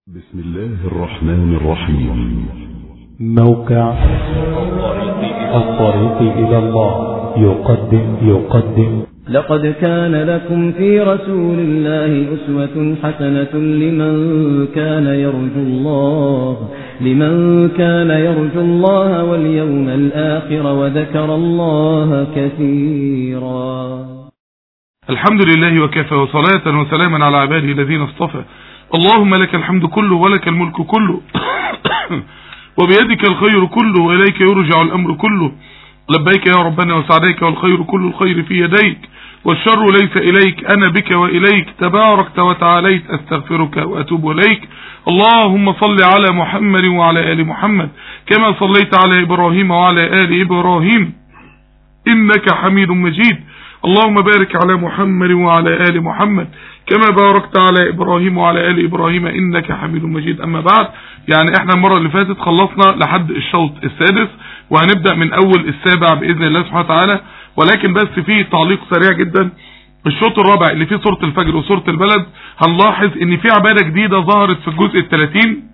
بسم الله الرحمن الرحيم موقع الطريق إلى الله يقدم يقدم لقد كان لكم في رسول الله أسوة حسنة لمن كان يرجو الله لمن كان يرجو الله واليوم الآخر وذكر الله كثيرا الحمد لله وكفى وصلاة وسلاما على عباده الذين اصطفى اللهم لك الحمد كله ولك الملك كله وبيدك الخير كله وإليك يرجع الأمر كله لبيك يا ربنا وسعديك والخير كل الخير في يديك والشر ليس إليك أنا بك وإليك تباركت وتعاليت أستغفرك وأتوب إليك اللهم صل على محمد وعلى آل محمد كما صليت على إبراهيم وعلى آل إبراهيم إنك حميد مجيد اللهم بارك على محمد وعلى آل محمد كما باركت على إبراهيم وعلى آل إبراهيم إنك حميد مجيد أما بعد يعني احنا المرة اللي فاتت خلصنا لحد الشوط السادس وهنبدأ من أول السابع بإذن الله سبحانه وتعالى ولكن بس في تعليق سريع جدا الشوط الرابع اللي فيه سورة الفجر وسورة البلد هنلاحظ ان في عبادة جديدة ظهرت في الجزء الثلاثين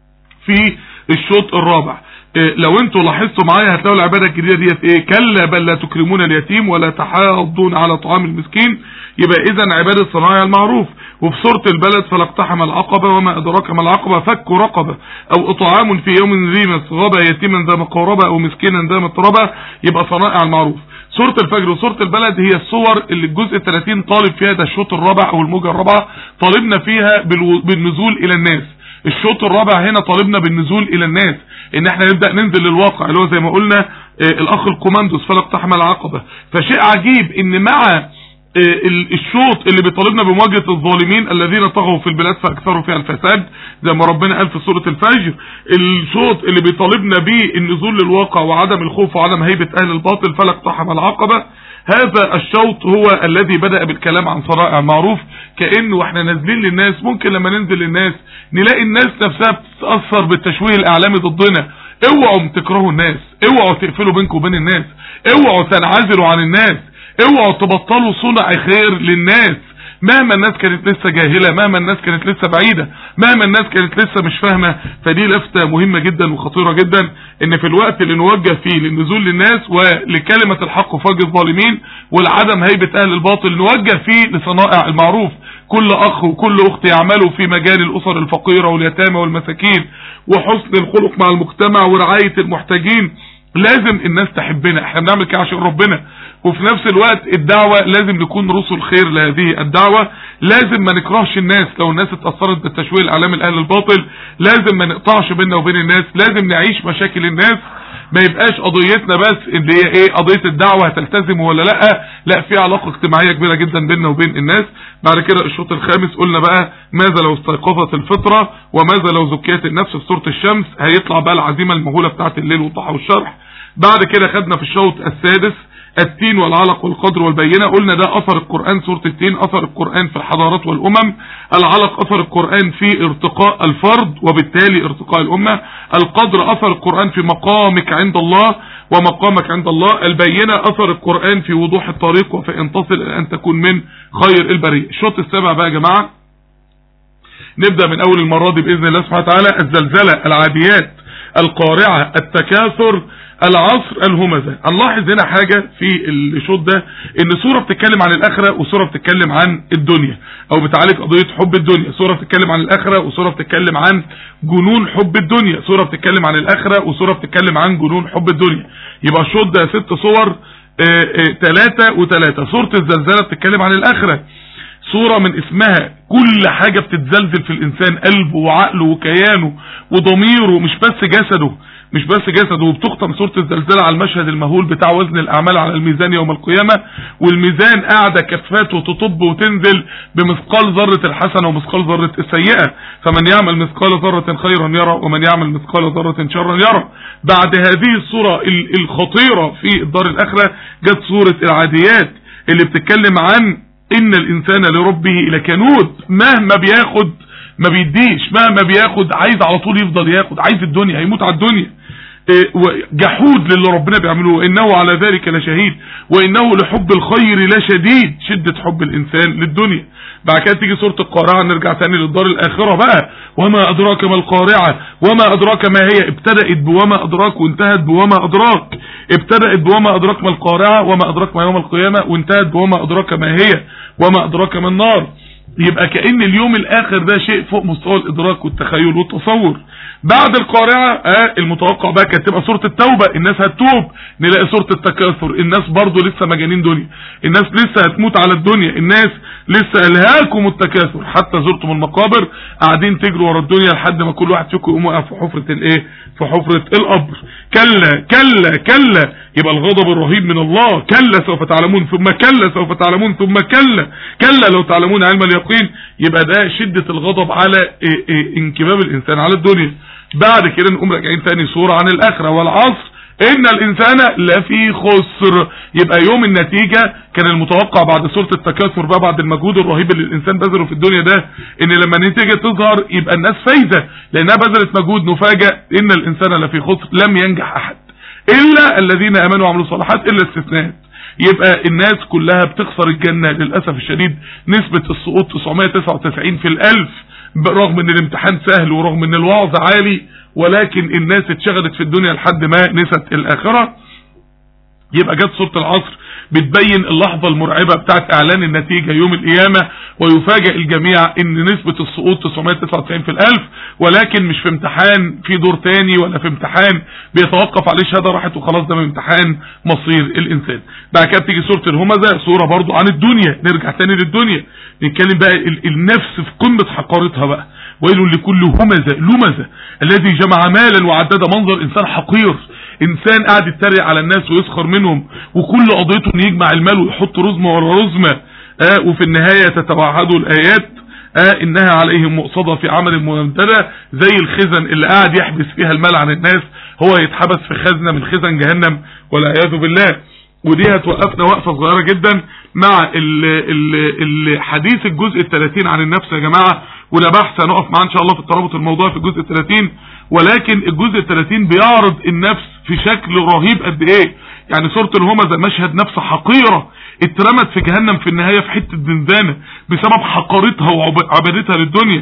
في الشوط الرابع إيه لو انتوا لاحظتوا معايا هتلاقوا العبادة الجديدة ديت ايه كلا بل لا تكرمون اليتيم ولا تحاضون على طعام المسكين يبقى اذا عبادة صناعة المعروف وفي سورة البلد فلا اقتحم العقبة وما ادراك ما العقبة فك رقبة او اطعام في يوم ذي مسغبة يتيما ذا مقاربة او مسكينا ذا متربة يبقى صنائع المعروف سورة الفجر وسورة البلد هي الصور اللي الجزء 30 طالب فيها ده الشوط الرابع او الموجة الرابعة طالبنا فيها بالنزول الى الناس الشوط الرابع هنا طالبنا بالنزول الى الناس ان احنا نبدأ ننزل للواقع اللي هو زي ما قلنا اه الاخ الكوماندوس فلا اقتحم العقبة فشيء عجيب ان مع اه الشوط اللي بيطالبنا بمواجهة الظالمين الذين طغوا في البلاد فاكثروا فيها الفساد زي ما ربنا قال في سورة الفجر الشوط اللي بيطالبنا بيه النزول للواقع وعدم الخوف وعدم هيبة اهل الباطل فلا اقتحم العقبة هذا الشوط هو الذي بدأ بالكلام عن صنائع المعروف كأنه واحنا نازلين للناس ممكن لما ننزل للناس نلاقي الناس نفسها بتتأثر بالتشويه الإعلامي ضدنا اوعوا تكرهوا الناس اوعوا تقفلوا بينكم وبين الناس اوعوا تنعزلوا عن الناس اوعوا تبطلوا صنع خير للناس مهما الناس كانت لسه جاهلة مهما الناس كانت لسه بعيدة مهما الناس كانت لسه مش فاهمة فدي لفتة مهمة جدا وخطيرة جدا ان في الوقت اللي نوجه فيه للنزول للناس ولكلمة الحق وفاج الظالمين والعدم هيبة اهل الباطل نوجه فيه لصنائع المعروف كل اخ وكل اخت يعملوا في مجال الاسر الفقيرة واليتامى والمساكين وحسن الخلق مع المجتمع ورعاية المحتاجين لازم الناس تحبنا احنا بنعمل كده عشان ربنا وفي نفس الوقت الدعوة لازم نكون رسل خير لهذه الدعوة لازم ما نكرهش الناس لو الناس اتأثرت بالتشويه الاعلامي الاهل الباطل لازم ما نقطعش بيننا وبين الناس لازم نعيش مشاكل الناس ما يبقاش قضيتنا بس ان هي ايه قضية الدعوة هتلتزم ولا لا لا في علاقة اجتماعية كبيرة جدا بيننا وبين الناس بعد كده الشوط الخامس قلنا بقى ماذا لو استيقظت الفطرة وماذا لو زكيت النفس في سورة الشمس هيطلع بقى العزيمة المهولة بتاعت الليل والضحى والشرح بعد كده خدنا في الشوط السادس التين والعلق والقدر والبينة قلنا ده اثر القرآن سورة التين اثر القرآن في الحضارات والامم العلق اثر القرآن في ارتقاء الفرد وبالتالي ارتقاء الامة القدر اثر القرآن في مقامك عند الله ومقامك عند الله البينة اثر القرآن في وضوح الطريق وفي ان تصل ان تكون من خير البرية الشوط السابع بقى يا جماعة نبدأ من اول المرة دي باذن الله سبحانه وتعالى الزلزلة العاديات القارعة التكاثر العصر الهمزة نلاحظ هنا حاجة في الشوط ده ان سورة بتتكلم عن الاخرة وسورة بتتكلم عن الدنيا او بتعالج قضية حب الدنيا سورة بتتكلم عن الاخرة وسورة بتتكلم عن جنون حب الدنيا سورة بتتكلم عن الاخرة وسورة بتتكلم عن جنون حب الدنيا يبقى الشوط ده ست صور ثلاثة وثلاثة سورة الزلزلة بتتكلم عن الاخرة صورة من اسمها كل حاجة بتتزلزل في الانسان قلبه وعقله وكيانه وضميره مش بس جسده مش بس جسده وبتختم سورة الزلزلة على المشهد المهول بتاع وزن الاعمال على الميزان يوم القيامة والميزان قاعدة كفاته تطب وتنزل بمثقال ذرة الحسنة ومثقال ذرة السيئة فمن يعمل مثقال ذرة خيرا يرى ومن يعمل مثقال ذرة شرا يرى بعد هذه الصورة الخطيرة في الدار الاخرة جت سورة العاديات اللي بتتكلم عن ان الانسان لربه لكنود مهما بياخد ما بيديش مهما بياخد عايز على طول يفضل ياخد عايز الدنيا هيموت على الدنيا جحود للي ربنا بيعمله وإنه على ذلك لشهيد وإنه لحب الخير لشديد شدة حب الإنسان للدنيا بعد كده تيجي سورة القارعة نرجع تاني للدار الآخرة بقى وما أدراك ما القارعة وما أدراك ما هي ابتدأت بوما أدراك وانتهت بوما أدراك ابتدأت بوما أدراك ما القارعة وما أدراك ما يوم القيامة وانتهت بوما أدراك ما هي وما أدراك ما النار يبقى كأن اليوم الآخر ده شيء فوق مستوى الإدراك والتخيل والتصور بعد القارعة آه المتوقع بقى كانت تبقى سورة التوبة الناس هتتوب نلاقي سورة التكاثر الناس برضو لسه مجانين دنيا الناس لسه هتموت على الدنيا الناس لسه الهاكم التكاثر حتى زرتم المقابر قاعدين تجروا ورا الدنيا لحد ما كل واحد فيكم يقوم واقع في حفرة الايه في حفرة القبر كلا كلا كلا يبقى الغضب الرهيب من الله كلا سوف تعلمون ثم كلا سوف تعلمون ثم كلا كلا لو تعلمون علم اليقين يبقى ده شدة الغضب على إيه إيه انكباب الانسان على الدنيا بعد كده نقوم راجعين تاني صورة عن الاخرة والعصر ان الانسان لفي خسر يبقى يوم النتيجة كان المتوقع بعد سورة التكاثر بقى بعد المجهود الرهيب اللي الانسان بذله في الدنيا ده ان لما النتيجة تظهر يبقى الناس فايزة لانها بذلت مجهود نفاجأ ان الانسان لفي خسر لم ينجح احد الا الذين امنوا وعملوا الصالحات الا استثناءات يبقى الناس كلها بتخسر الجنة للأسف الشديد نسبة السقوط 999 في الألف رغم ان الامتحان سهل ورغم ان الوعظ عالي ولكن الناس اتشغلت في الدنيا لحد ما نست الآخرة يبقى جت سورة العصر بتبين اللحظة المرعبة بتاعت اعلان النتيجة يوم القيامة ويفاجئ الجميع ان نسبة السقوط 999 في الالف ولكن مش في امتحان في دور تاني ولا في امتحان بيتوقف عليه شهادة راحت وخلاص ده من امتحان مصير الانسان بعد كده بتيجي سورة الهمزة سورة برضو عن الدنيا نرجع تاني للدنيا نتكلم بقى النفس في قمة حقارتها بقى ويل لكل همزة لمزة الذي جمع مالا وعدد منظر انسان حقير انسان قاعد يتريق على الناس ويسخر منهم وكل قضيته ان يجمع المال ويحط رزمة ورا رزمة آه وفي النهاية تتوعدوا الايات آه انها عليهم مؤصدة في عمل ممتدى زي الخزن اللي قاعد يحبس فيها المال عن الناس هو يتحبس في خزنة من خزن جهنم والعياذ بالله ودي هتوقفنا وقفة صغيرة جدا مع الحديث الجزء الثلاثين عن النفس يا جماعة ولا بحث هنقف معاه ان شاء الله في الترابط الموضوع في الجزء الثلاثين ولكن الجزء الثلاثين بيعرض النفس في شكل رهيب قد ايه يعني سورة الهمزة مشهد نفس حقيرة اترمت في جهنم في النهاية في حتة زنزانة بسبب حقارتها وعبادتها للدنيا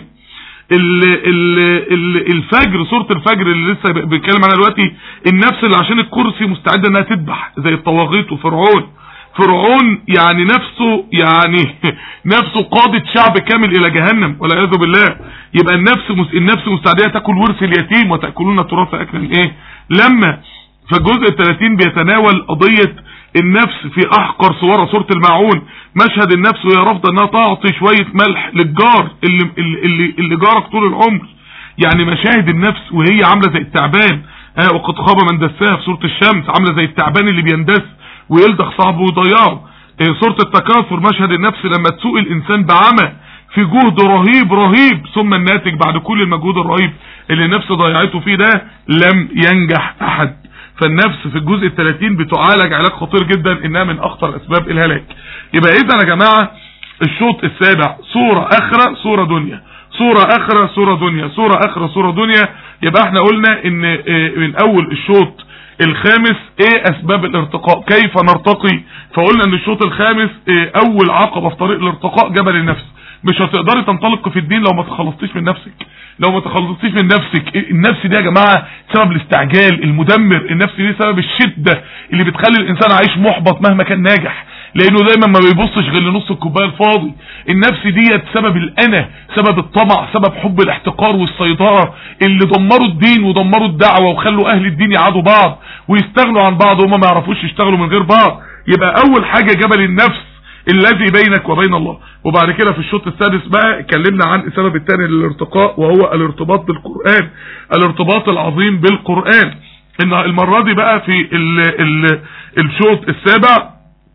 ال ال ال الفجر سورة الفجر اللي لسه بيتكلم عنها دلوقتي النفس اللي عشان الكرسي مستعدة انها تذبح زي الطواغيت وفرعون فرعون يعني نفسه يعني نفسه قادة شعب كامل الى جهنم والعياذ بالله يبقى النفس النفس مستعدة تاكل ورث اليتيم وتأكلون التراث اكلا ايه لما فالجزء الثلاثين بيتناول قضية النفس في احقر صورة سورة الماعون مشهد النفس وهي رافضة انها تعطي شوية ملح للجار اللي, اللي, اللي جارك طول العمر يعني مشاهد النفس وهي عاملة زي التعبان اه وقد خاب من دساها في سورة الشمس عاملة زي التعبان اللي بيندس ويلدغ صاحبه ويضيعه اه سورة التكاثر مشهد النفس لما تسوق الانسان بعمى في جهد رهيب رهيب ثم الناتج بعد كل المجهود الرهيب اللي النفس ضيعته فيه ده لم ينجح احد فالنفس في الجزء الثلاثين بتعالج علاج خطير جدا انها من اخطر اسباب الهلاك يبقى اذا يا جماعة الشوط السابع صورة اخرى صورة دنيا صورة اخرى صورة دنيا صورة اخرى صورة دنيا يبقى احنا قلنا ان من اول الشوط الخامس ايه اسباب الارتقاء كيف نرتقي فقلنا ان الشوط الخامس ايه اول عقبة في طريق الارتقاء جبل النفس مش هتقدري تنطلق في الدين لو ما تخلصتيش من نفسك لو ما تخلصتيش من نفسك النفس دي يا جماعة سبب الاستعجال المدمر النفس دي سبب الشدة اللي بتخلي الانسان عايش محبط مهما كان ناجح لانه دايما ما بيبصش غير لنص الكوبايه الفاضي النفس ديت سبب الانا سبب الطمع سبب حب الاحتقار والسيطره اللي دمروا الدين ودمروا الدعوه وخلوا اهل الدين يعادوا بعض ويستغنوا عن بعض وهم ما يعرفوش يشتغلوا من غير بعض يبقى اول حاجه جبل النفس الذي بينك وبين الله وبعد كده في الشوط السادس بقى اتكلمنا عن السبب الثاني للارتقاء وهو الارتباط بالقرآن الارتباط العظيم بالقرآن ان المرة دي بقى في ال ال الشوط السابع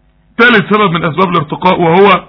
ثالث سبب من اسباب الارتقاء وهو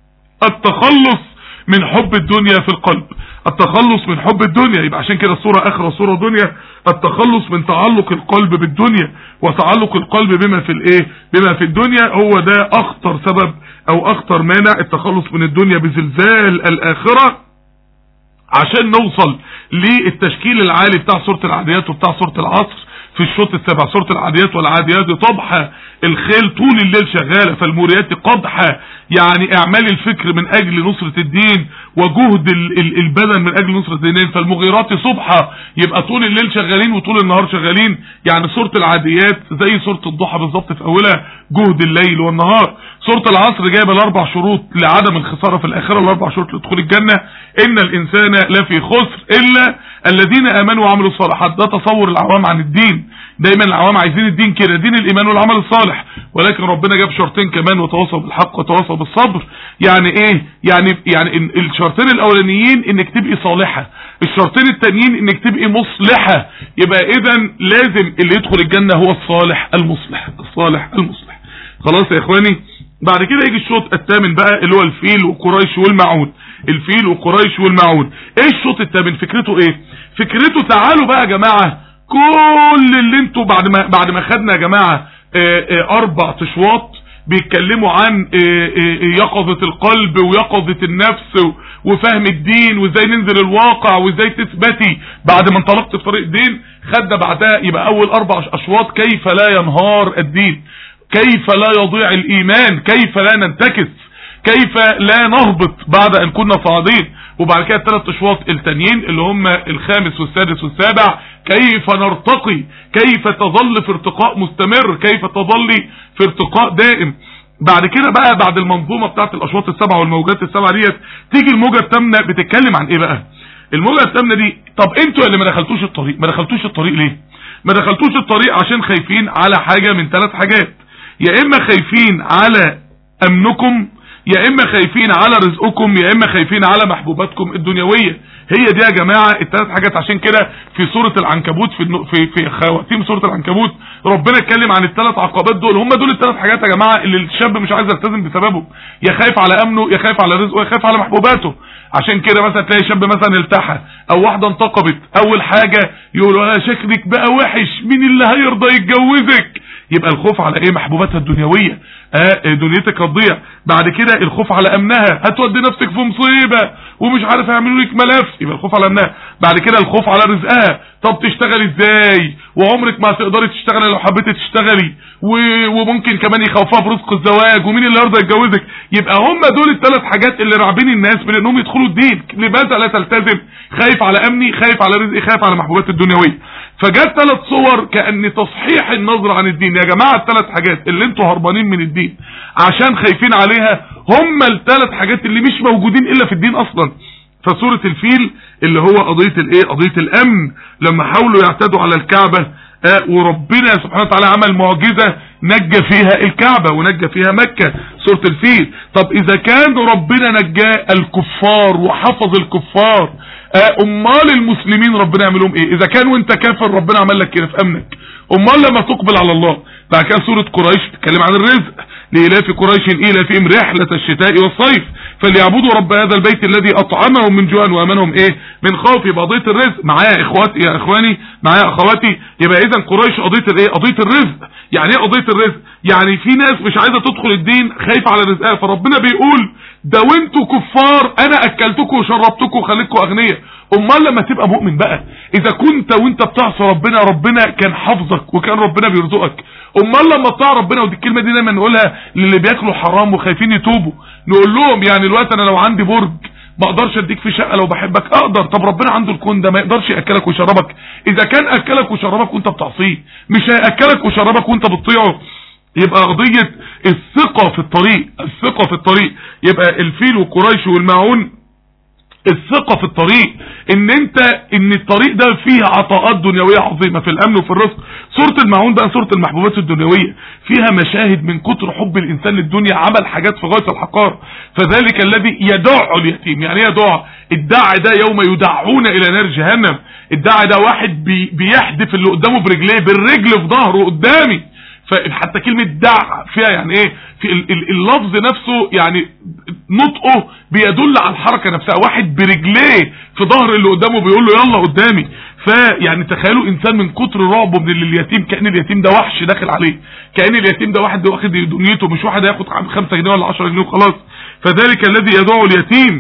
التخلص من حب الدنيا في القلب التخلص من حب الدنيا يبقى عشان كده الصورة اخرى صورة دنيا التخلص من تعلق القلب بالدنيا وتعلق القلب بما في الايه بما في الدنيا هو ده اخطر سبب او اخطر مانع التخلص من الدنيا بزلزال الاخرة عشان نوصل للتشكيل العالي بتاع سورة العاديات وبتاع سورة العصر في الشوط السابع سورة العاديات والعاديات طبحة الخيل طول الليل شغالة فالموريات قدحة يعني اعمال الفكر من اجل نصرة الدين وجهد ال- ال- البدن من اجل نصرة الدين فالمغيرات صبحة يبقى طول الليل شغالين وطول النهار شغالين يعني سورة العاديات زي سورة الضحى بالظبط في اولها جهد الليل والنهار سورة العصر جايبه الاربع شروط لعدم الخسارة في الاخرة الاربع شروط لدخول الجنة ان الانسان لفي خسر الا الذين امنوا وعملوا الصالحات ده تصور العوام عن الدين دايما العوام عايزين الدين كده دين الايمان والعمل الصالح ولكن ربنا جاب شرطين كمان وتواصوا بالحق وتواصوا بالصبر يعني ايه يعني يعني إن الشرطين الاولانيين انك تبقي صالحة الشرطين التانيين انك تبقي مصلحة يبقى اذا لازم اللي يدخل الجنة هو الصالح المصلح الصالح المصلح خلاص يا اخواني بعد كده يجي الشوط الثامن بقى اللي هو الفيل وقريش والمعون الفيل وقريش والمعون ايه الشوط الثامن فكرته ايه فكرته تعالوا بقى يا جماعة كل اللي انتوا بعد ما بعد ما خدنا يا جماعة اه اه اربع اشواط بيتكلموا عن اه يقظة القلب ويقظة النفس وفهم الدين وازاي ننزل الواقع وازاي تثبتي بعد ما انطلقت في طريق الدين خدنا بعدها يبقى اول اربع اشواط كيف لا ينهار الدين كيف لا يضيع الايمان كيف لا ننتكس كيف لا نهبط بعد ان كنا صاعدين وبعد كده الثلاث اشواط التانيين اللي هم الخامس والسادس والسابع كيف نرتقي كيف تظل في ارتقاء مستمر كيف تظلي في ارتقاء دائم بعد كده بقى بعد المنظومة بتاعت الاشواط السبعة والموجات السبعة ديت تيجي الموجة الثامنة بتتكلم عن ايه بقى الموجة الثامنة دي طب انتوا اللي ما دخلتوش الطريق ما دخلتوش الطريق ليه ما دخلتوش الطريق عشان خايفين على حاجة من ثلاث حاجات يا اما خايفين على امنكم يا اما خايفين على رزقكم يا اما خايفين على محبوباتكم الدنيوية هي دي يا جماعة الثلاث حاجات عشان كده في سورة العنكبوت في النو- في في خواتيم سورة العنكبوت ربنا اتكلم عن الثلاث عقبات دول هم دول الثلاث حاجات يا جماعة اللي الشاب مش عايز يلتزم بسببهم يا خايف على امنه يا خايف على رزقه يا خايف على محبوباته عشان كده مثلا تلاقي شاب مثلا التحى او واحدة انتقبت اول حاجة يقولوا انا شكلك بقى وحش مين اللي هيرضى يتجوزك يبقى الخوف على ايه محبوباتها الدنيوية اه دنيتك هتضيع بعد كده الخوف على امنها هتودي نفسك في مصيبة ومش عارف يعملوا لك ملف يبقى الخوف على امنها بعد كده الخوف على رزقها طب تشتغل ازاي وعمرك ما هتقدري تشتغلي لو حبيتي تشتغلي و- وممكن كمان يخوفوها برزق الزواج ومين اللي يرضى يتجوزك يبقى هم دول الثلاث حاجات اللي راعبين الناس من انهم يدخلوا الدين لماذا لا تلتزم خايف على امني خايف على رزقي خايف على محبوبات الدنيويه فجت ثلاث صور كأن تصحيح النظر عن الدين يا جماعة الثلاث حاجات اللي انتوا هربانين من الدين عشان خايفين عليها هم الثلاث حاجات اللي مش موجودين الا في الدين اصلا فسورة الفيل اللي هو قضية الايه قضية الامن لما حاولوا يعتدوا على الكعبة آه وربنا سبحانه وتعالى عمل معجزة نجى فيها الكعبة ونجى فيها مكة سورة الفيل طب اذا كان ربنا نجاه الكفار وحفظ الكفار آه امال المسلمين ربنا يعمل لهم ايه اذا كان وانت كافر ربنا عمل لك كده في امنك امال لما تقبل على الله بعد كده سورة قريش تتكلم عن الرزق لإلاف قريش إلافهم رحلة الشتاء والصيف فليعبدوا رب هذا البيت الذي أطعمهم من جوع وأمنهم إيه من خوف يبقى قضية الرزق معايا إخواتي يا إخواني معايا أخواتي يبقى إذا قريش قضية الإيه قضية الرزق يعني إيه قضية الرزق يعني في ناس مش عايزة تدخل الدين خايفة على رزقها فربنا بيقول ده وانتوا كفار انا اكلتكم وشربتكم وخليتكم اغنياء امال لما تبقى مؤمن بقى اذا كنت وانت بتعصى ربنا ربنا كان حافظك وكان ربنا بيرزقك امال لما تطاع ربنا ودي الكلمه دي دايما نقولها للي بياكلوا حرام وخايفين يتوبوا نقول لهم يعني الوقت انا لو عندي برج ما اقدرش اديك في شقه لو بحبك اقدر طب ربنا عنده الكون ده ما يقدرش ياكلك ويشربك اذا كان اكلك وشربك وانت بتعصيه مش هياكلك ويشربك وانت بتطيعه يبقى قضية الثقة في الطريق الثقة في الطريق يبقى الفيل وقريش والماعون الثقة في الطريق ان انت ان الطريق ده فيه عطاءات دنيوية عظيمة في الامن وفي الرزق سورة المعون بقى سورة المحبوبات الدنيوية فيها مشاهد من كتر حب الانسان للدنيا عمل حاجات في غاية الحقار فذلك الذي يدع اليتيم يعني ايه يدع الدع ده يوم يدعون الى نار جهنم الدع ده واحد بي بيحدف اللي قدامه برجليه بالرجل في ظهره قدامي فحتى كلمة دع فيها يعني ايه في ال- ال- اللفظ نفسه يعني نطقه بيدل على الحركة نفسها واحد برجليه في ظهر اللي قدامه بيقول له يلا قدامي فيعني تخيلوا انسان من كتر رعبه من اليتيم كأن اليتيم ده وحش داخل عليه كأن اليتيم ده واحد واخد دنيته مش واحد هياخد خمسة جنيه ولا عشرة جنيه وخلاص فذلك الذي يدعو اليتيم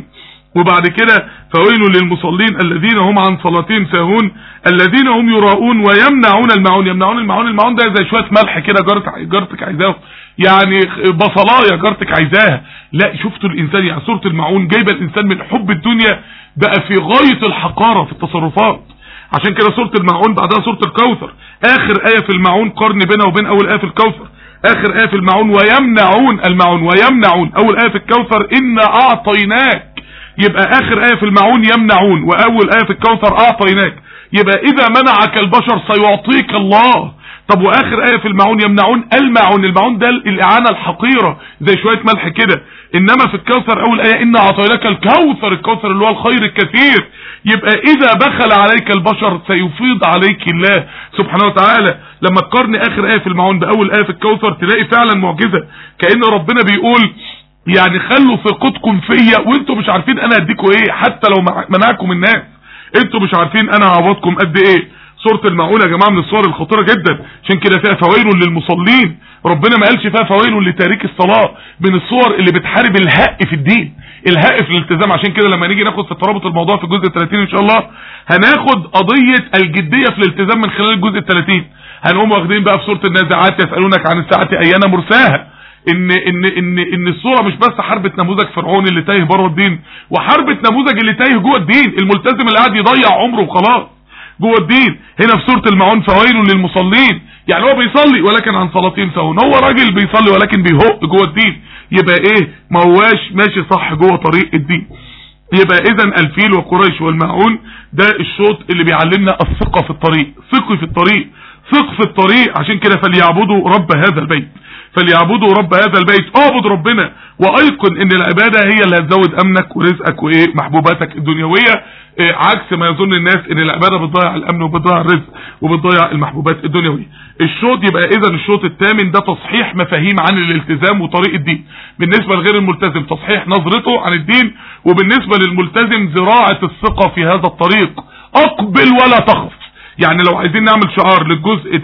وبعد كده فويل للمصلين الذين هم عن صلاتهم ساهون الذين هم يراؤون ويمنعون المعون يمنعون المعون المعون ده زي شويه ملح كده جارتك جارتك عايزاه يعني بصلايه جارتك عايزاها لا شفتوا الانسان يعني سوره المعون جايبه الانسان من حب الدنيا بقى في غايه الحقاره في التصرفات عشان كده سوره المعون بعدها سوره الكوثر اخر ايه في المعون قرن بينها وبين اول ايه في الكوثر اخر ايه في المعون ويمنعون المعون ويمنعون اول ايه في الكوثر انا اعطيناك يبقى اخر ايه في المعون يمنعون واول ايه في الكوثر اعطيناك يبقى اذا منعك البشر سيعطيك الله طب واخر ايه في المعون يمنعون المعون المعون ده الاعانه الحقيره زي شويه ملح كده انما في الكوثر اول ايه انا اعطيناك الكوثر الكوثر اللي هو الخير الكثير يبقى اذا بخل عليك البشر سيفيض عليك الله سبحانه وتعالى لما تقارن اخر ايه في المعون باول ايه في الكوثر تلاقي فعلا معجزه كان ربنا بيقول يعني خلوا ثقتكم فيا وانتوا مش عارفين انا هديكوا ايه حتى لو منعكم الناس انتوا مش عارفين انا هعوضكم قد ايه سورة المعونة يا جماعة من الصور الخطيرة جدا عشان كده فيها فويل للمصلين ربنا ما قالش فيها فويل لتاريك الصلاة من الصور اللي بتحارب الهق في الدين الهق في الالتزام عشان كده لما نيجي ناخد في ترابط الموضوع في الجزء 30 ان شاء الله هناخد قضية الجدية في الالتزام من خلال الجزء 30 هنقوم واخدين بقى في سورة النازعات يسألونك عن الساعة ايانا مرساها ان ان ان ان الصوره مش بس حربة نموذج فرعون اللي تايه بره الدين وحربة نموذج اللي تايه جوه الدين الملتزم اللي قاعد يضيع عمره وخلاص جوه الدين هنا في سوره المعون فويل للمصلين يعني هو بيصلي ولكن عن صلاتين سهون هو راجل بيصلي ولكن بيهق جوه الدين يبقى ايه ما هواش ماشي صح جوه طريق الدين يبقى اذا الفيل وقريش والمعون ده الشوط اللي بيعلمنا الثقة في الطريق ثقي في الطريق ثق في الطريق عشان كده فليعبدوا رب هذا البيت فليعبدوا رب هذا البيت اعبد ربنا وايقن ان العبادة هي اللي هتزود امنك ورزقك وايه محبوباتك الدنيوية إيه عكس ما يظن الناس ان العبادة بتضيع الامن وبتضيع الرزق وبتضيع المحبوبات الدنيوية الشوط يبقى اذا الشوط الثامن ده تصحيح مفاهيم عن الالتزام وطريق الدين بالنسبة لغير الملتزم تصحيح نظرته عن الدين وبالنسبة للملتزم زراعة الثقة في هذا الطريق اقبل ولا تخف يعني لو عايزين نعمل شعار للجزء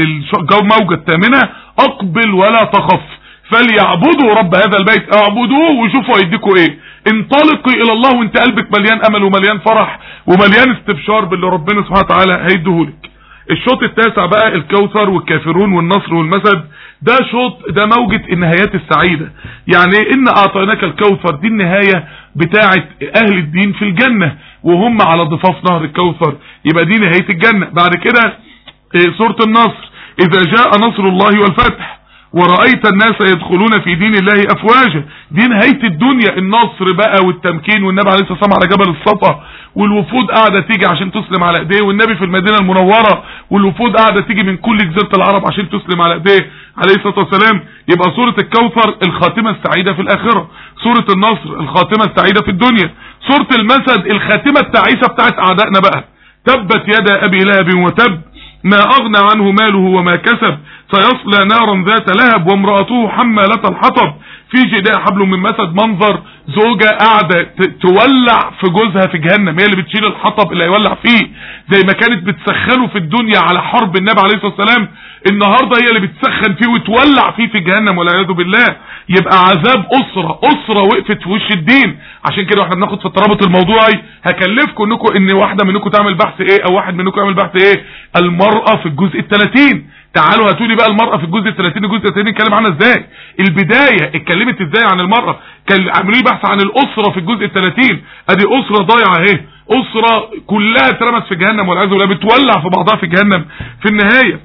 الموجة الثامنة اقبل ولا تخف فليعبدوا رب هذا البيت اعبدوه وشوفوا هيديكوا ايه انطلقي الى الله وانت قلبك مليان امل ومليان فرح ومليان استبشار باللي ربنا سبحانه وتعالى هيديهولك الشوط التاسع بقى الكوثر والكافرون والنصر والمسد ده شوط ده موجة النهايات السعيدة يعني ان اعطيناك الكوثر دي النهاية بتاعة اهل الدين في الجنة وهم على ضفاف نهر الكوثر يبقى دي نهاية الجنة بعد كده سورة النصر اذا جاء نصر الله والفتح ورأيت الناس يدخلون في دين الله أفواجا دي نهاية الدنيا النصر بقى والتمكين والنبي عليه الصلاة والسلام على جبل الصفا والوفود قاعدة تيجي عشان تسلم على ايديه والنبي في المدينة المنورة والوفود قاعدة تيجي من كل جزيرة العرب عشان تسلم على ايديه عليه الصلاة والسلام يبقى سورة الكوثر الخاتمة السعيدة في الآخرة سورة النصر الخاتمة السعيدة في الدنيا سورة المسد الخاتمة التعيسة بتاعت أعدائنا بقى تبت يدا أبي لهب وتب ما أغنى عنه ماله وما كسب سيصلى نارا ذات لهب وامرأته حمالة الحطب في جداء حبل من مسد منظر زوجة قاعدة تولع في جوزها في جهنم هي اللي بتشيل الحطب اللي هيولع فيه زي ما كانت بتسخنه في الدنيا على حرب النبي عليه الصلاة والسلام النهاردة هي اللي بتسخن فيه وتولع فيه في جهنم والعياذ بالله يبقى عذاب أسرة أسرة وقفت في وش الدين عشان كده واحنا بناخد في الترابط الموضوعي هكلفكم انكم ان واحدة منكم تعمل بحث ايه او واحد منكم يعمل بحث ايه المرأة في الجزء الثلاثين تعالوا هاتوا لي بقى المرأة في الجزء ال 30 الجزء ال 30 اتكلم عنها ازاي البداية اتكلمت ازاي عن المرأة كان عملوا لي بحث عن الأسرة في الجزء ال 30 ادي أسرة ضايعة اهي أسرة كلها اترمت في جهنم والعياذ بالله بتولع في بعضها في جهنم في النهاية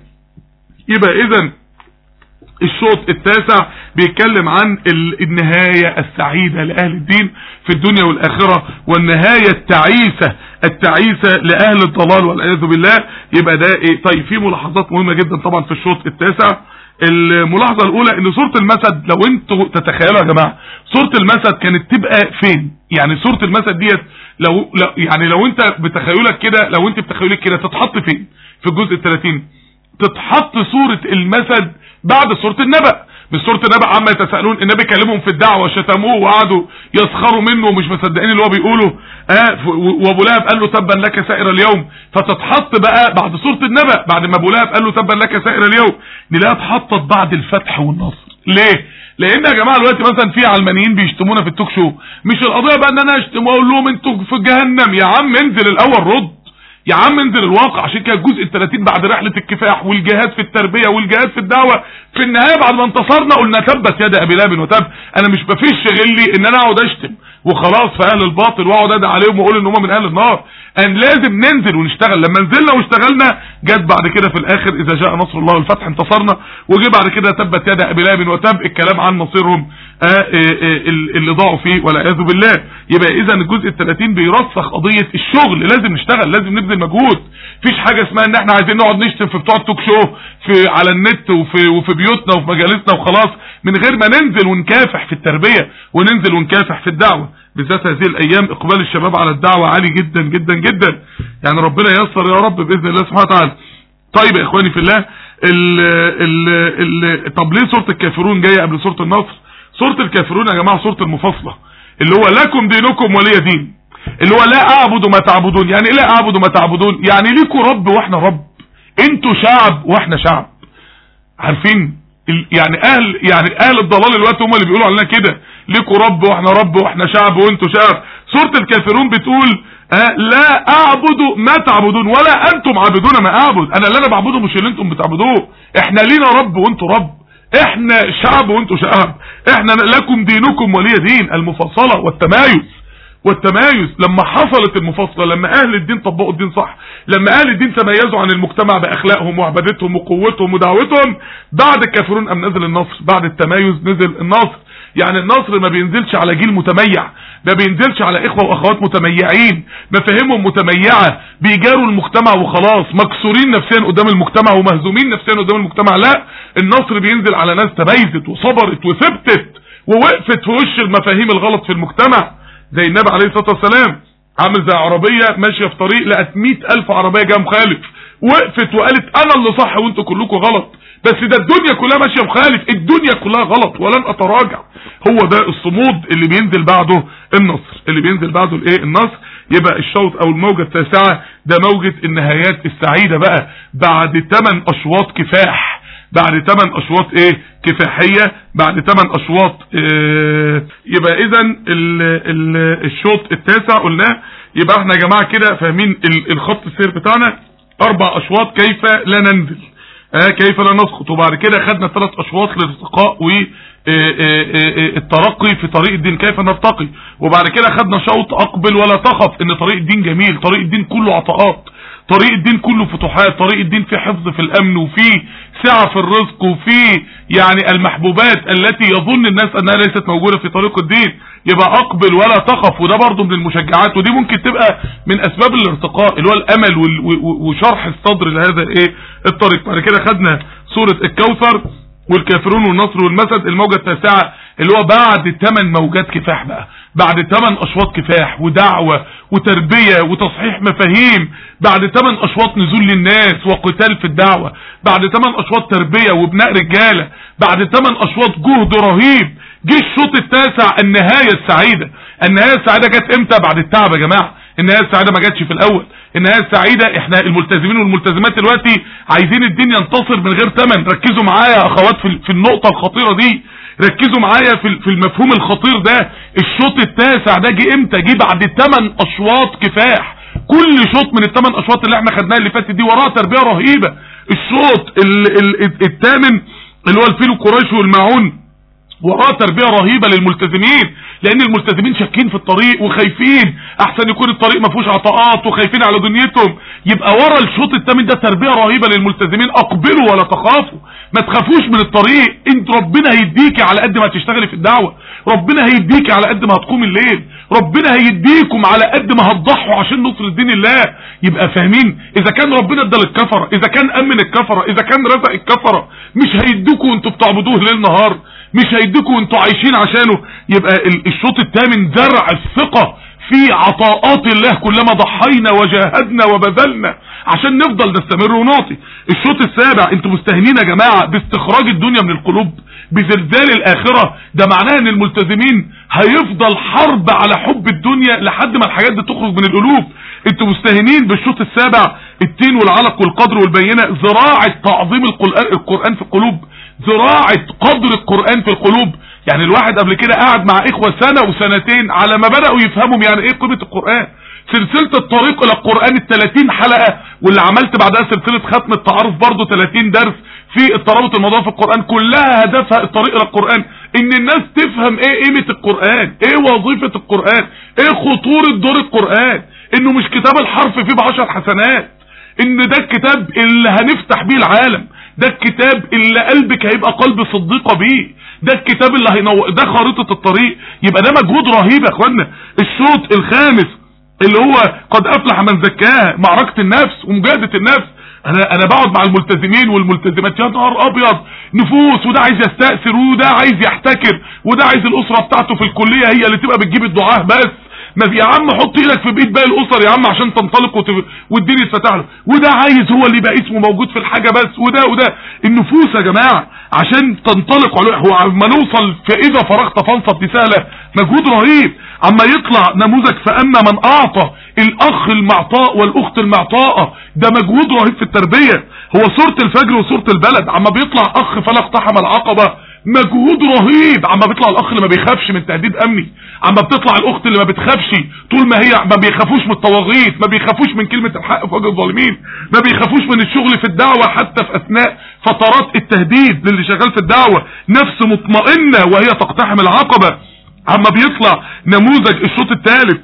يبقى اذا الشوط التاسع بيتكلم عن النهاية السعيدة لأهل الدين في الدنيا والآخرة والنهاية التعيسة التعيسة لأهل الضلال والعياذ بالله يبقى ده ايه طيب في ملاحظات مهمة جدا طبعا في الشوط التاسع الملاحظة الأولى ان سورة المسد لو انتوا تتخيلوا يا جماعة سورة المسد كانت تبقى فين يعني سورة المسد ديت لو, لو يعني لو انت بتخيلك كده لو انت بتخيلك كده تتحط فين في الجزء ال 30 تتحط سورة المسد بعد سورة النبأ مش سورة النبأ عما يتساءلون النبي كلمهم في الدعوة شتموه وقعدوا يسخروا منه ومش مصدقين اللي هو بيقوله آه وابو لهب قال له تبا لك سائر اليوم فتتحط بقى بعد سورة النبأ بعد ما ابو لهب قال له تبا لك سائر اليوم نلاقيها اتحطت بعد الفتح والنصر ليه لان يا جماعه دلوقتي مثلا في علمانيين بيشتمونا في التوك شو مش القضيه بقى ان انا اشتم واقول لهم انتوا في جهنم يا عم انزل الاول رد يا عم انزل الواقع عشان كده الجزء ال 30 بعد رحله الكفاح والجهاد في التربيه والجهاد في الدعوه في النهايه بعد ما انتصرنا قلنا تبت يد ابي لهب وتب انا مش بفش غلي ان انا اقعد اشتم وخلاص في اهل الباطل واقعد ادعي عليهم واقول ان هم من اهل النار ان لازم ننزل ونشتغل لما نزلنا واشتغلنا جت بعد كده في الاخر اذا جاء نصر الله والفتح انتصرنا وجه بعد كده تبت يد ابي لهب وتب الكلام عن مصيرهم آه، آه، آه، اللي ضاعوا فيه والعياذ بالله يبقى اذا الجزء ال 30 بيرسخ قضيه الشغل لازم نشتغل لازم نبذل مجهود مفيش حاجه اسمها ان احنا عايزين نقعد نشتم في بتوع التوك شو في على النت وفي وفي بيوتنا وفي مجالسنا وخلاص من غير ما ننزل ونكافح في التربيه وننزل ونكافح في الدعوه بالذات هذه الايام اقبال الشباب على الدعوه عالي جدا جدا جدا يعني ربنا ييسر يا رب باذن الله سبحانه وتعالى طيب يا اخواني في الله ال ال ال طب ليه سوره الكافرون جايه قبل سوره النصر سوره الكافرون يا جماعه سوره المفاصله اللي هو لكم دينكم ولي دين اللي هو لا اعبد ما تعبدون يعني ايه لا اعبد ما تعبدون يعني ليكوا رب واحنا رب انتوا شعب واحنا شعب عارفين يعني اهل يعني اهل الضلال الوقت هم اللي بيقولوا علينا كده ليكوا رب واحنا رب واحنا شعب وانتوا شعب سورة الكافرون بتقول آه لا اعبد ما تعبدون ولا انتم عابدون ما اعبد انا اللي انا بعبده مش اللي انتم بتعبدوه احنا لينا رب وانتوا رب احنا شعب وانتوا شعب احنا لكم دينكم ولي دين المفصلة والتمايز والتمايز لما حصلت المفاصلة لما اهل الدين طبقوا الدين صح لما اهل الدين تميزوا عن المجتمع باخلاقهم وعبادتهم وقوتهم ودعوتهم بعد الكافرون ام نزل النصر بعد التمايز نزل النصر يعني النصر ما بينزلش على جيل متميع ما بينزلش على اخوة واخوات متميعين مفاهيمهم متميعة بيجاروا المجتمع وخلاص مكسورين نفسيا قدام المجتمع ومهزومين نفسيا قدام المجتمع لا النصر بينزل على ناس تميزت وصبرت وثبتت ووقفت في وش المفاهيم الغلط في المجتمع زي النبي عليه الصلاة والسلام عامل زي عربية ماشية في طريق لقت مئة ألف عربية جايه مخالف وقفت وقالت أنا اللي صح وانتوا كلكم غلط بس ده الدنيا كلها ماشية مخالف الدنيا كلها غلط ولن أتراجع هو ده الصمود اللي بينزل بعده النصر اللي بينزل بعده الايه النصر يبقى الشوط او الموجة التاسعة ده موجة النهايات السعيدة بقى بعد 8 اشواط كفاح بعد 8 اشواط ايه كفاحية بعد 8 اشواط إيه يبقى اذا الشوط التاسع قلناه يبقى احنا يا جماعة كده فاهمين الخط السير بتاعنا اربع اشواط كيف لا ننزل آه كيف لا نسقط وبعد كده خدنا ثلاث اشواط للارتقاء و الترقي في طريق الدين كيف نرتقي وبعد كده خدنا شوط اقبل ولا تخف ان طريق الدين جميل طريق الدين كله عطاءات طريق الدين كله فتوحات طريق الدين في حفظ في الامن وفي سعة في الرزق وفي يعني المحبوبات التي يظن الناس انها ليست موجودة في طريق الدين يبقى اقبل ولا تخف وده برضه من المشجعات ودي ممكن تبقى من اسباب الارتقاء اللي هو الامل وشرح الصدر لهذا ايه الطريق بعد كده خدنا سورة الكوثر والكافرون والنصر والمسد الموجة التاسعة اللي هو بعد 8 موجات كفاح بقى بعد 8 اشواط كفاح ودعوة وتربية وتصحيح مفاهيم بعد 8 اشواط نزول للناس وقتال في الدعوة بعد 8 اشواط تربية وبناء رجالة بعد 8 اشواط جهد رهيب جه الشوط التاسع النهاية السعيدة النهاية السعيدة جت امتى بعد التعب يا جماعة النهاية السعيدة ما جاتش في الاول النهاية السعيدة احنا الملتزمين والملتزمات دلوقتي عايزين الدين ينتصر من غير ثمن ركزوا معايا يا اخوات في النقطة الخطيرة دي ركزوا معايا في المفهوم الخطير ده الشوط التاسع ده جه امتى جه بعد 8 اشواط كفاح كل شوط من الثمان اشواط اللي احنا خدناها اللي فاتت دي وراها تربية رهيبة الشوط الثامن اللي هو الفيل قريش والماعون وراه تربية رهيبة للملتزمين لان الملتزمين شاكين في الطريق وخايفين احسن يكون الطريق ما فيهوش عطاءات وخايفين على دنيتهم يبقى ورا الشوط الثامن ده تربية رهيبة للملتزمين اقبلوا ولا تخافوا ما تخافوش من الطريق انت ربنا هيديكي على قد ما هتشتغلي في الدعوة ربنا هيديكي على قد ما هتقوم الليل ربنا هيديكم على قد ما هتضحوا عشان نصر الدين الله يبقى فاهمين اذا كان ربنا ادى للكفره اذا كان امن الكفره اذا كان رزق الكفره مش هيديكوا وانتوا بتعبدوه ليل نهار مش هيديكوا وانتوا عايشين عشانه يبقى الشوط الثامن زرع الثقة في عطاءات الله كلما ضحينا وجاهدنا وبذلنا عشان نفضل نستمر ونعطي الشوط السابع انتوا مستهنين يا جماعة باستخراج الدنيا من القلوب بزلزال الاخرة ده معناه ان الملتزمين هيفضل حرب على حب الدنيا لحد ما الحاجات دي تخرج من القلوب انتوا مستهنين بالشوط السابع التين والعلق والقدر والبينة زراعة تعظيم القرآن في القلوب زراعة قدر القرآن في القلوب يعني الواحد قبل كده قاعد مع اخوة سنة وسنتين على ما بدأوا يفهموا يعني ايه قيمة القرآن سلسلة الطريق الى القرآن ال 30 حلقة واللي عملت بعدها سلسلة ختم التعارف برضو 30 درس في الترابط الموضوع في القرآن كلها هدفها الطريق الى القرآن ان الناس تفهم ايه قيمة القرآن ايه وظيفة القرآن ايه خطورة دور القرآن انه مش كتاب الحرف فيه بعشر حسنات ان ده الكتاب اللي هنفتح بيه العالم ده الكتاب اللي قلبك هيبقى قلب صديقة بيه ده الكتاب اللي هينو ده خريطة الطريق يبقى ده مجهود رهيب يا اخوانا الشوط الخامس اللي هو قد افلح من زكاها معركة النفس ومجاهدة النفس انا انا بقعد مع الملتزمين والملتزمات يا نهار ابيض نفوس وده عايز يستأثر وده عايز يحتكر وده عايز الاسرة بتاعته في الكلية هي اللي تبقى بتجيب الدعاء بس ما يا عم حط ايدك في بيت باقي الاسر يا عم عشان تنطلق وت... والدين يتفتح له وده عايز هو اللي يبقى اسمه موجود في الحاجة بس وده وده النفوس يا جماعة عشان تنطلق هو عما نوصل فاذا فرغت فانصب دي سهلة مجهود رهيب عما يطلع نموذج فاما من اعطى الاخ المعطاء والاخت المعطاءة ده مجهود رهيب في التربية هو سورة الفجر وسورة البلد عما بيطلع اخ فلا اقتحم العقبة مجهود رهيب عما بيطلع الاخ اللي ما بيخافش من تهديد امني عما بتطلع الاخت اللي ما بتخافش طول ما هي ما بيخافوش من الطواغيت ما بيخافوش من كلمة الحق في وجه الظالمين ما بيخافوش من الشغل في الدعوة حتى في اثناء فترات التهديد للي شغال في الدعوة نفس مطمئنة وهي تقتحم العقبة عما بيطلع نموذج الشوط الثالث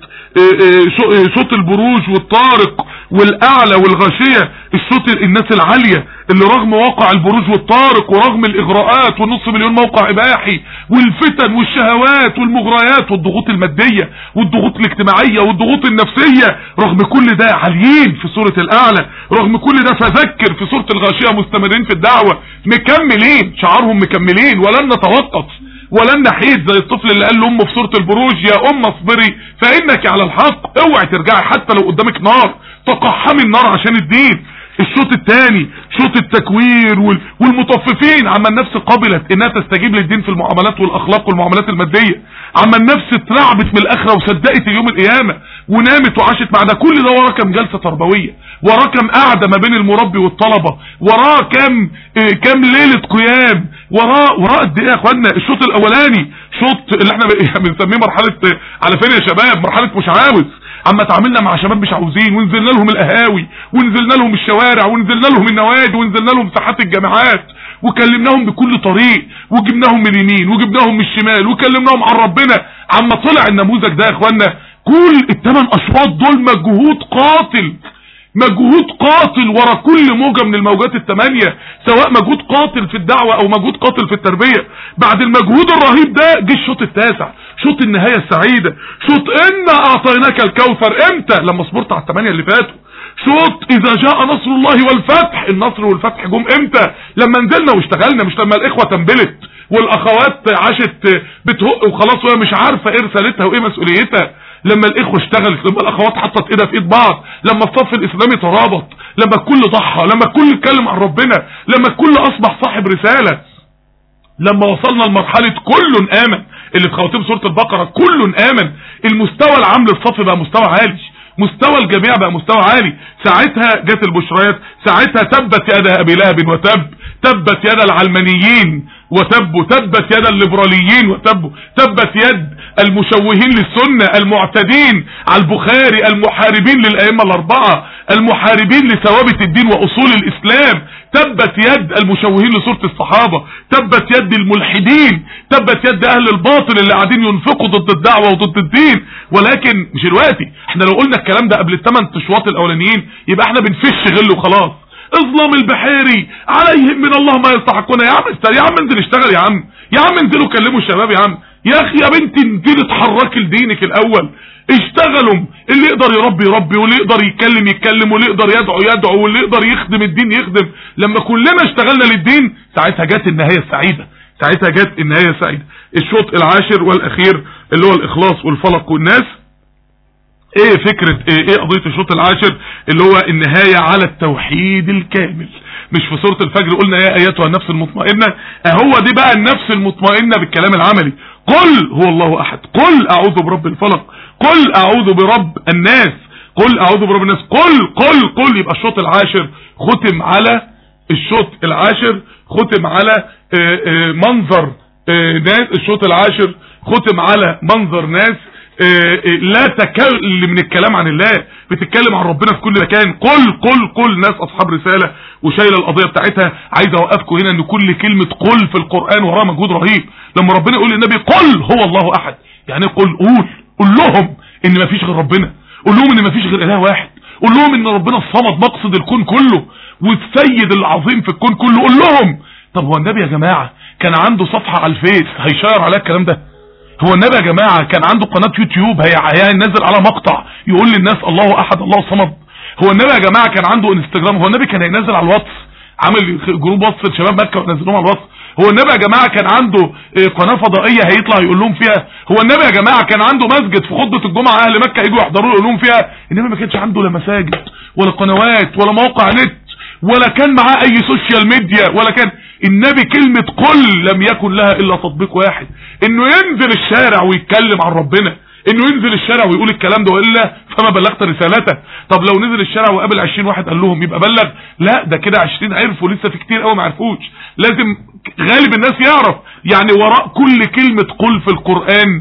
صوت البروج والطارق والاعلى والغاشية الصوت الناس العالية اللي رغم واقع البروج والطارق ورغم الاغراءات والنص مليون موقع اباحي والفتن والشهوات والمغريات والضغوط المادية والضغوط الاجتماعية والضغوط النفسية رغم كل ده عاليين في سورة الاعلى رغم كل ده فذكر في سورة الغاشية مستمرين في الدعوة مكملين شعارهم مكملين ولن نتوقف ولن نحيد زي الطفل اللي قال لامه في سورة البروج يا ام اصبري فانك على الحق اوعي ترجعي حتى لو قدامك نار تقحمي النار عشان الدين الشوط الثاني شوط التكوير والمطففين عما النفس قبلت انها تستجيب للدين في المعاملات والاخلاق والمعاملات المادية عما النفس اترعبت من الاخرة وصدقت اليوم القيامة ونامت وعاشت مع ده كل ده وراه كام جلسة تربوية وراه كام قعدة ما بين المربي والطلبة وراه كام اه كام ليلة قيام وراه وراه قد ايه يا اخوانا الشوط الاولاني شوط اللي احنا بنسميه مرحلة على فين يا شباب مرحلة مش عاوز اما تعاملنا مع شباب مش عاوزين ونزلنا لهم القهاوي ونزلنا لهم الشوارع ونزلنا لهم النوادي ونزلنا لهم ساحات الجامعات وكلمناهم بكل طريق وجبناهم من اليمين وجبناهم من الشمال وكلمناهم عن ربنا عما طلع النموذج ده يا اخوانا كل الثمان اشواط دول مجهود قاتل مجهود قاتل ورا كل موجة من الموجات الثمانية سواء مجهود قاتل في الدعوة او مجهود قاتل في التربية بعد المجهود الرهيب ده جه الشوط التاسع شوط النهاية السعيدة شوط انا اعطيناك الكوثر امتى لما صبرت على الثمانية اللي فاتوا شوط اذا جاء نصر الله والفتح النصر والفتح جم امتى لما نزلنا واشتغلنا مش لما الاخوة تنبلت والاخوات عاشت بتهق وخلاص وهي مش عارفة ايه رسالتها وايه مسؤوليتها لما الاخوة اشتغلت لما الاخوات حطت ايدها في ايد بعض لما الصف الاسلامي ترابط لما الكل ضحى لما الكل اتكلم عن ربنا لما الكل اصبح صاحب رسالة لما وصلنا لمرحلة كل امن اللي في خواتيم سورة البقرة كل امن المستوى العام للصف بقى مستوى عالي مستوى الجميع بقى مستوى عالي ساعتها جت البشريات ساعتها تبت يد ابي لهب وتب تبت يد العلمانيين وتبوا تبت يد الليبراليين وتبوا تبت يد المشوهين للسنة المعتدين على البخاري المحاربين للأئمة الأربعة المحاربين لثوابت الدين وأصول الإسلام تبت يد المشوهين لصورة الصحابة تبت يد الملحدين تبت يد أهل الباطل اللي قاعدين ينفقوا ضد الدعوة وضد الدين ولكن مش دلوقتي احنا لو قلنا الكلام ده قبل الثمان تشواط الأولانيين يبقى احنا بنفش غل وخلاص اظلم البحيري عليهم من الله ما يستحقون يا عم استر يا عم انزل اشتغل يا عم يا عم انزلوا كلموا الشباب يا عم يا اخي يا بنتي انزلي اتحركي لدينك الاول اشتغلوا اللي يقدر يربي يربي واللي يقدر يتكلم يتكلم واللي يقدر يدعو يدعو واللي يقدر يخدم الدين يخدم لما كلنا اشتغلنا للدين ساعتها جت النهايه السعيده ساعتها جت النهايه السعيده الشوط العاشر والاخير اللي هو الاخلاص والفلق والناس ايه فكرة ايه, ايه قضية الشوط العاشر اللي هو النهاية على التوحيد الكامل مش في سورة الفجر قلنا يا ايتها النفس المطمئنة اهو دي بقى النفس المطمئنة بالكلام العملي قل هو الله احد قل اعوذ برب الفلق قل اعوذ برب الناس قل اعوذ برب الناس قل قل قل يبقى الشوط العاشر ختم على الشوط العاشر ختم على آه، آه، منظر آه، ناس الشوط العاشر ختم على منظر ناس آه، آه، لا تكلم من الكلام عن الله بتتكلم عن ربنا في كل مكان قل قل قل ناس اصحاب رسالة وشايله القضية بتاعتها عايز اوقفكم هنا ان كل كلمة قل في القرآن وراها مجهود رهيب لما ربنا يقول للنبي قل هو الله احد يعني إيه قل قول قول لهم ان مفيش غير ربنا قول لهم ان مفيش غير اله واحد قول لهم ان ربنا الصمد مقصد الكون كله والسيد العظيم في الكون كله قول لهم طب هو النبي يا جماعة كان عنده صفحة على الفيس هيشير عليها الكلام ده هو النبي يا جماعة كان عنده قناة يوتيوب هي هينزل على مقطع يقول للناس الله احد الله صمد هو النبي يا جماعة كان عنده انستجرام هو النبي كان هينزل على الواتس عامل جروب واتس لشباب مكة ونزلوهم على الواتس هو النبي يا جماعة كان عنده آه، قناة فضائية هيطلع يقول لهم فيها هو النبي يا جماعة كان عنده مسجد في خطبة الجمعة اهل مكة يجوا يحضروا يقول لهم فيها النبي ما كانش عنده لا مساجد ولا قنوات ولا موقع نت ولا كان معاه اي سوشيال ميديا ولا كان النبي كلمة قل لم يكن لها الا تطبيق واحد انه ينزل الشارع ويتكلم عن ربنا انه ينزل الشارع ويقول الكلام ده والا فما بلغت رسالته طب لو نزل الشارع وقابل 20 واحد قال لهم يبقى بلغ لا ده كده 20 عرفوا لسه في كتير قوي ما عرفوش لازم غالب الناس يعرف يعني وراء كل كلمة قل في القرآن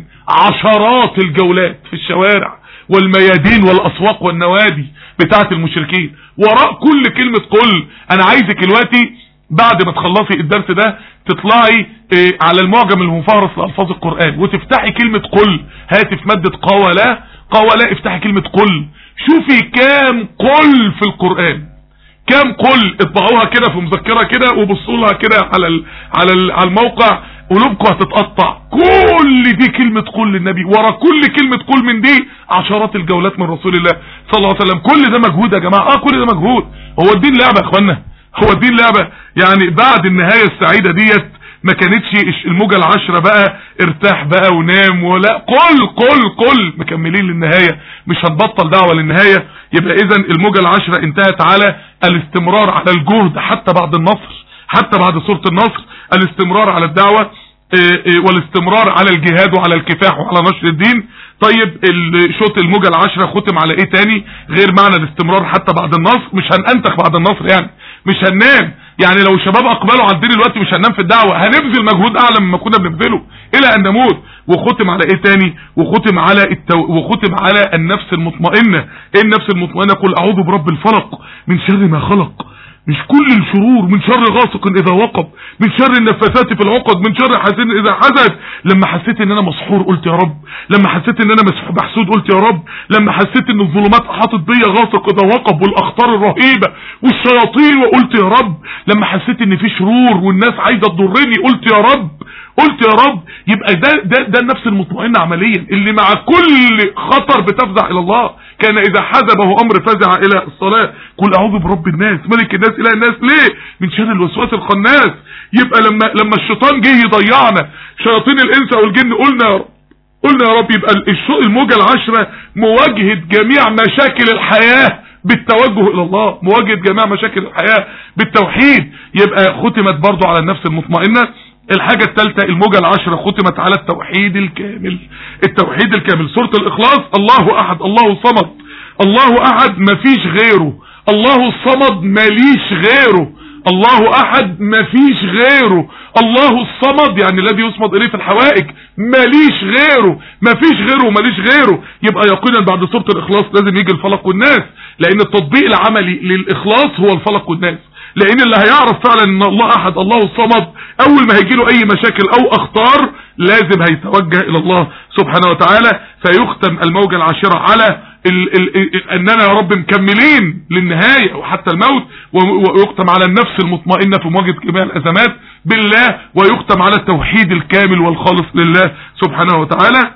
عشرات الجولات في الشوارع والميادين والاسواق والنوادي بتاعت المشركين وراء كل كلمة قل انا عايزك دلوقتي بعد ما تخلصي الدرس ده تطلعي إيه على المعجم المفهرس لألفاظ القرآن وتفتحي كلمة قل هاتي في مادة قولا قولا افتحي كلمة قل شوفي كام قل في القرآن كام قل اطبعوها كده في مذكرة كده وبصوا لها كده على ال على ال على الموقع قلوبكم هتتقطع كل دي كلمة قل للنبي ورا كل كلمة قل من دي عشرات الجولات من رسول الله صلى الله عليه وسلم كل ده مجهود يا جماعة اه كل ده مجهود هو الدين لعبة يا اخوانا هو الدين لعبة يعني بعد النهاية السعيدة ديت ما كانتش الموجة العشرة بقى ارتاح بقى ونام ولا قل قل قل مكملين للنهاية مش هنبطل دعوة للنهاية يبقى اذا الموجة العشرة انتهت على الاستمرار على الجهد حتى بعد النصر حتى بعد سورة النصر الاستمرار على الدعوة إيه إيه والاستمرار على الجهاد وعلى الكفاح وعلى نشر الدين طيب الشوط الموجة العشرة ختم على ايه تاني غير معنى الاستمرار حتى بعد النصر مش هنأنتخ بعد النصر يعني مش هننام يعني لو شباب اقبلوا على الدين دلوقتي مش هننام في الدعوة هنبذل مجهود اعلى مما كنا بنبذله الى ان نموت وختم على ايه تاني وختم على التو... وختم على النفس المطمئنة ايه النفس المطمئنة قل اعوذ برب الفلق من شر ما خلق مش كل الشرور من شر غاسق اذا وقب من شر النفاثات في العقد من شر حسين اذا حسد لما حسيت ان انا مسحور قلت يا رب لما حسيت ان انا محسود قلت يا رب لما حسيت ان الظلمات احاطت بيا غاسق اذا وقب والاخطار الرهيبة والشياطين وقلت يا رب لما حسيت ان في شرور والناس عايزة تضرني قلت يا رب قلت يا رب يبقى ده ده ده النفس المطمئنه عمليا اللي مع كل خطر بتفزع الى الله كان اذا حزبه امر فزع الى الصلاه قل اعوذ برب الناس ملك الناس اله الناس ليه من شر الوسواس الخناس يبقى لما لما الشيطان جه يضيعنا شياطين الانس والجن قلنا يا رب قلنا يا رب يبقى الموجه العشره مواجهه جميع مشاكل الحياه بالتوجه الى الله مواجهه جميع مشاكل الحياه بالتوحيد يبقى ختمت برضو على النفس المطمئنه الحاجة الثالثة الموجة العشرة ختمت على التوحيد الكامل التوحيد الكامل سورة الإخلاص الله أحد الله صمد الله أحد مفيش غيره الله الصمد ماليش غيره الله أحد مفيش غيره الله الصمد يعني الذي يصمد إليه في الحوائج ماليش غيره مفيش غيره ماليش غيره يبقى يقينا بعد سورة الإخلاص لازم يجي الفلق والناس لأن التطبيق العملي للإخلاص هو الفلق والناس لان اللي هيعرف فعلا ان الله احد الله الصمد اول ما هيجي له اي مشاكل او اخطار لازم هيتوجه الى الله سبحانه وتعالى فيختم الموجة العاشرة على ال ال ال اننا يا رب مكملين للنهاية وحتى الموت ويختم على النفس المطمئنة في مواجهة جميع الازمات بالله ويختم على التوحيد الكامل والخالص لله سبحانه وتعالى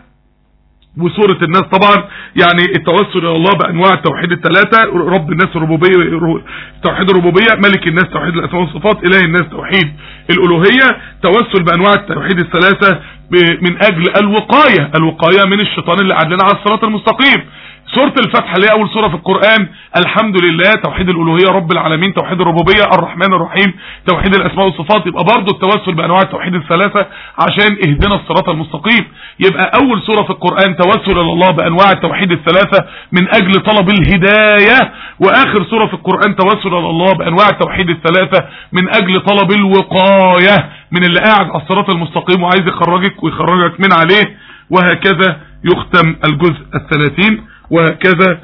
وسورة الناس طبعا يعني التوسل الى الله بانواع التوحيد الثلاثة رب الناس الربوبية توحيد الربوبية ملك الناس توحيد الاسماء والصفات اله الناس توحيد الالوهية توسل بانواع التوحيد الثلاثة من اجل الوقاية الوقاية من الشيطان اللي قاعد لنا على الصراط المستقيم سورة الفتح اللي هي أول سورة في القرآن الحمد لله توحيد الألوهية رب العالمين توحيد الربوبية الرحمن الرحيم توحيد الأسماء والصفات يبقى برضه التوسل بأنواع التوحيد الثلاثة عشان اهدنا الصراط المستقيم يبقى أول سورة في القرآن توسل إلى الله بأنواع التوحيد الثلاثة من أجل طلب الهداية وآخر سورة في القرآن توسل إلى الله بأنواع التوحيد الثلاثة من أجل طلب الوقاية من اللي قاعد على الصراط المستقيم وعايز يخرجك ويخرجك من عليه وهكذا يختم الجزء الثلاثين وهكذا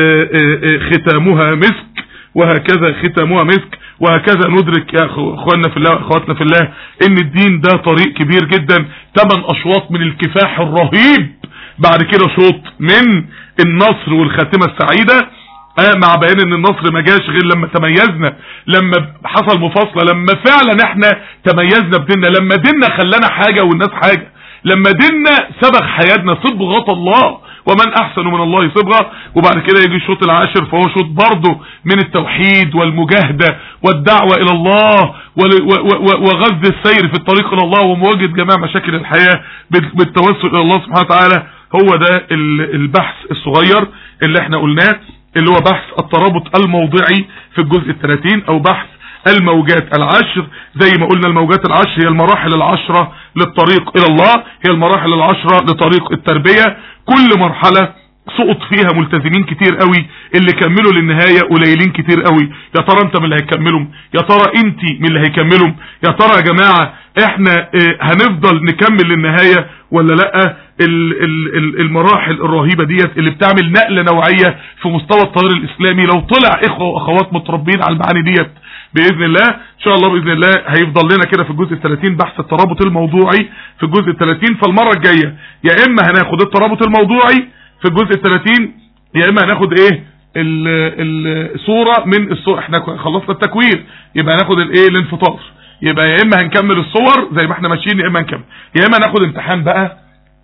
ختامها مسك وهكذا ختامها مسك وهكذا ندرك يا اخواننا في الله واخواتنا في الله ان الدين ده طريق كبير جدا ثمان اشواط من الكفاح الرهيب بعد كده شوط من النصر والخاتمة السعيدة مع بيان ان النصر ما جاش غير لما تميزنا لما حصل مفاصلة لما فعلا احنا تميزنا بديننا لما ديننا خلانا حاجة والناس حاجة لما ديننا سبق حياتنا صبغة الله ومن احسن من الله صبغة وبعد كده يجي الشوط العاشر فهو شوط برضه من التوحيد والمجاهدة والدعوة الى الله وغز السير في الطريق الى الله ومواجهة جميع مشاكل الحياة بالتوسل الى الله سبحانه وتعالى هو ده البحث الصغير اللي احنا قلناه اللي هو بحث الترابط الموضعي في الجزء الثلاثين او بحث الموجات العشر زي ما قلنا الموجات العشر هي المراحل العشرة للطريق الى الله هي المراحل العشرة لطريق التربية كل مرحلة سقط فيها ملتزمين كتير قوي اللي كملوا للنهاية قليلين كتير قوي يا ترى انت من اللي هيكملهم يا ترى انت من اللي هيكملهم يا ترى يا جماعة احنا اه هنفضل نكمل للنهاية ولا لا ال ال ال المراحل الرهيبة ديت اللي بتعمل نقلة نوعية في مستوى التيار الاسلامي لو طلع اخوة واخوات متربين على المعاني ديت باذن الله ان شاء الله باذن الله هيفضل لنا كده في الجزء ال 30 بحث الترابط الموضوعي في الجزء ال 30 فالمره الجايه يا اما هناخد الترابط الموضوعي في الجزء ال 30 يا اما هناخد ايه الصوره من الصور احنا خلصنا التكوين يبقى هناخد الايه الانفطار يبقى يا اما هنكمل الصور زي ما احنا ماشيين يا اما هنكمل يا اما ناخد امتحان بقى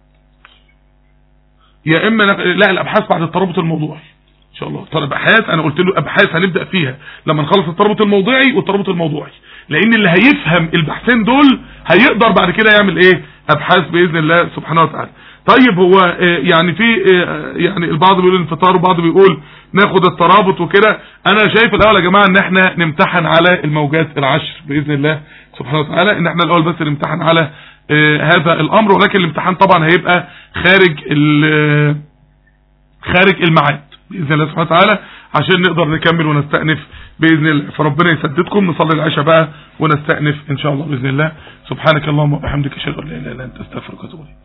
يا اما ناخد... لا الابحاث بعد الترابط الموضوعي ان شاء الله طب ابحاث انا قلت له ابحاث هنبدا فيها لما نخلص الترابط الموضوعي والترابط الموضوعي لان اللي هيفهم البحثين دول هيقدر بعد كده يعمل ايه ابحاث باذن الله سبحانه وتعالى طيب هو يعني في يعني البعض بيقول انفطار وبعض بيقول ناخد الترابط وكده انا شايف الاول يا جماعه ان احنا نمتحن على الموجات العشر باذن الله سبحانه وتعالى ان احنا الاول بس نمتحن على هذا الامر ولكن الامتحان طبعا هيبقى خارج خارج الميعاد باذن الله سبحانه وتعالى عشان نقدر نكمل ونستأنف باذن الله فربنا يسددكم نصلي العشاء بقى ونستأنف ان شاء الله باذن الله سبحانك اللهم وبحمدك اشهد ان لا اله الا انت استغفرك واتوب اليك